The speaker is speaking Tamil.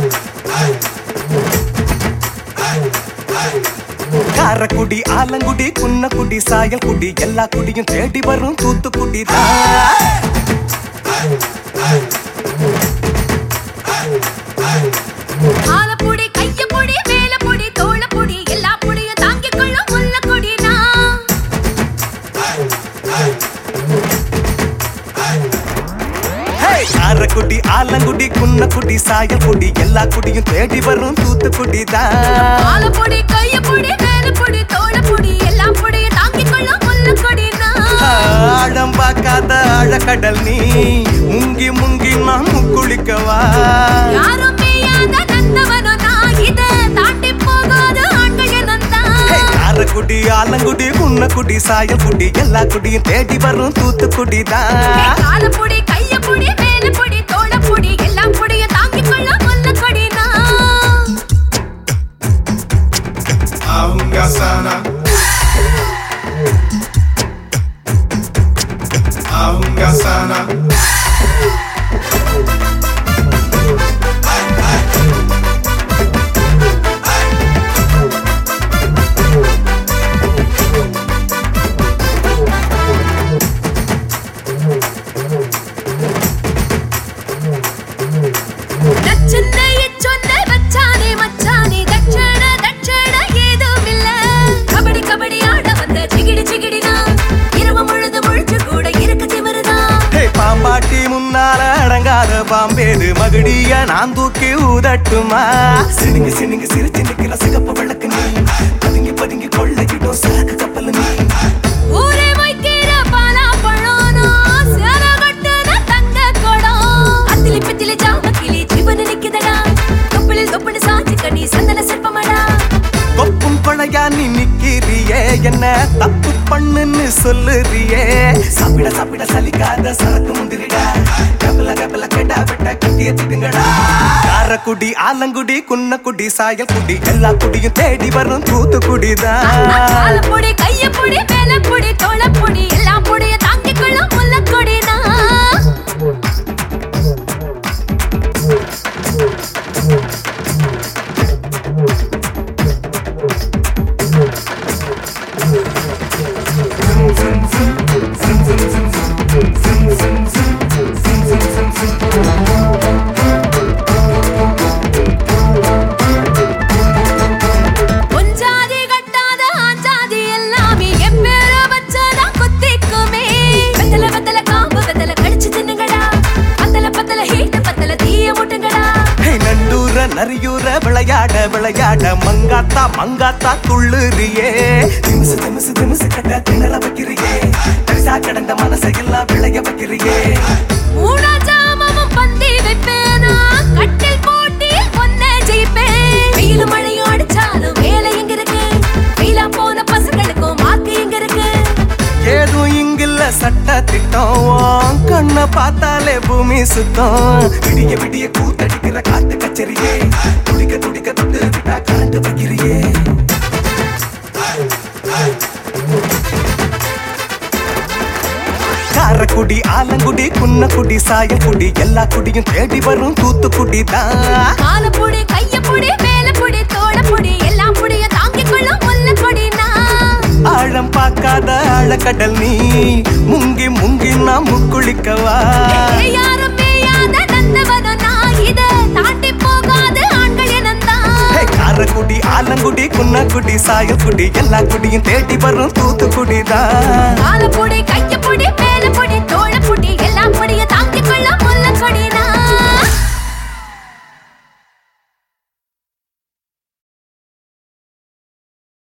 காரக்குடி ஆலங்குடி குன்னக்குடி சாயல்குடி எல்லா குடியும் தேடி வரும் தூத்துக்குடி தான் ஆலப்புடி கையப்புடி மேலப்புடி தோளப்புடி எல்லா புடியும் தாங்கிக் கொள்ளும் முல்லக்குடி நான் ஹே! காரக்குடி ஆலங்குடி குன்னக்குடி சாயல்குடி எல்லா குடியும் தேடி வரும் தூத்துக்குடி தான் ஆலப்புடி கையப்புடி மேலப்புடி தோளப்புடி எல்லா புடியும் தாங்கிக் கொள்ளும் முல்லக்குடி நான் ஆழம் பார்க்காத ஆழக்கடல் நீ முங்கி முங்கி நாம் குளிக்கவா யாரும் பெய்யாத நந்தவனம் நான் இதை தாண்டி போகாத ஆண்கள் ஹே! என்னந்தான் காரக்குடி ஆலங்குடி குன்னக்குடி சாயல்குடி எல்லா குடியும் தேடி வரும் தூத்துக்குடி தான் காலப்புடி கையப்புடி மேலப்புடி தோளப்புடி எல்லா புடியும் தாங்கிக் கொள்ளும் முல்லக்குடி நான் Aunga sana. Aunga sana. நச்சன்னையை சொன்ன வச்சானே மச்சானே தட்சண தட்சண ஏதும் இல்ல கபடி கபடி ஆட வந்த சிகிடி சிகிடினா இரவு முழுது முழிச்சு கூட இருக்க திமிருதா ஹே பாம்பாட்டி முன்னால அடங்காத பாம்பேது மகுடிய நான் தூக்கி ஊதட்டுமா சினுங்க சினுங்க சிரிச்சு நிக்கிற சிகப்பு விளக்கு நீ பதுங்கி பதுங்கி கொள்ளையிடும் சரக்கு கப்பல் நீ ஊரே வைக்கிற பாலா பழோனோ சேர கட்டுன தங்க குடம் அத்திலி பித்திலி ஜாம கிளி ஜீவன நிக்குதடா தொப்பிலில் தொப்புனு சாஞ்சி கண்ணி சந்தன சிற்பமடா கொப்பும் கொலையா நீ நிக்கிறியே என்ன தப்பு பண்ணுன்னு சொல்லுறியே சாப்பிட சாப்பிட சலிக்காத சரக்கு முந்திரிடா கபல கபல கெடா விட்ட கட்டிய திடுங்கடா காரக்குடி ஆலங்குடி குன்னக்குடி சாயல்குடி எல்லா குடியும் தேடி வரும் தூத்துக்குடிதான் காலப்புடி கையப்புடி மேலப்புடி தோளப்புடி எல்லா புடியும் தாங்கிக் கொள்ளும் முல்லக்கொடி நான் பொஞ்சாதி கட்டாத ஆஞ்சாதி எல்லாமே என் பேர வச்சதா குத்திக்குமே வெத்தல வெத்தல காம்பு வெத்தல கடிச்சு தின்னுங்கடா பத்தல பத்தல ஹீட்டு பத்தல தீய முட்டுங்கடா ஹே, நண்டூர நரியூர விளையாட விளையாட மங்காத்தா மங்காத்தா துள்ளுறியே திமிசு திமிசு திமிசு கட்ட திணற வைக்கிறியே தரிசா கிடந்த மனசை எல்லாம் விளைய வைக்கிறியே மூணா ஜாமமும் பந்தி வைப்பேனா கட்டில் போட்டி ஒன்னே ஜெயிப்பேன் வெயிலும் மழையும் அடிச்சாலும் வேலை எங்க இருக்கு வெயிலா போன பசங்களுக்கும் மாக்கு எங்க இருக்கு ஏதும் இங்கில்ல சட்ட திட்டம் உன் கண்ணை பார்த்தாலே பூமி சுத்தம் விடிய விடிய கூத்தடிக்கிற காத்து கச்சரியே துடிக்க துடிக்க தொட்டு விட்டா கரண்ட் வைக்கிறியே காரக்குடி ஆலங்குடி குன்னக்குடி சாயல்குடி எல்லா குடியும் தேடி வரும் தூத்துக்குடி தான் காலப்புடி கையப்புடி மேலப்புடி தோளப்புடி எல்லா புடியும் தாங்கிக் கொள்ளும் முல்லப்பொடி நான் ஆழம் பார்க்காத ஆழக்கடல் நீ முங்கி முங்கி நாம் குளிக்கவா யாரும் மேயாத நந்தவனம் நான் இதை தாண்டி போகாத ஆண்கள் இனந்தான் ஹே, காரக்குடி ஆலங்குடி குன்னக்குடி சாயல்குடி எல்லா குடியும் தேடி வரும் தூத்துக்குடி தான் காலப்புடி